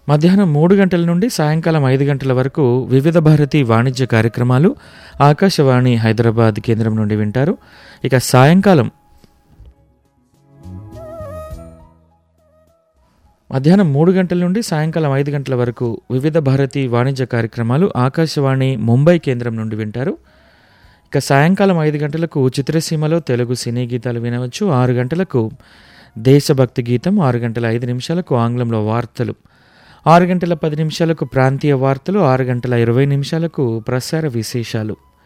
మధ్యాహ్నం మూడు గంటల నుండి సాయంకాలం ఐదు గంటల వరకు వివిధ భారతి వాణిజ్య కార్యక్రమాలు ఆకాశవాణి హైదరాబాద్ కేంద్రం నుండి వింటారు ఇక సాయంకాలం మధ్యాహ్నం మూడు గంటల నుండి సాయంకాలం ఐదు గంటల వరకు వివిధ భారతి వాణిజ్య కార్యక్రమాలు ఆకాశవాణి ముంబై కేంద్రం నుండి వింటారు ఇక సాయంకాలం ఐదు గంటలకు చిత్రసీమలో తెలుగు సినీ గీతాలు వినవచ్చు ఆరు గంటలకు దేశభక్తి గీతం ఆరు గంటల ఐదు నిమిషాలకు ఆంగ్లంలో వార్తలు ఆరు గంటల పది నిమిషాలకు ప్రాంతీయ వార్తలు ఆరు గంటల ఇరవై నిమిషాలకు ప్రసార విశేషాలు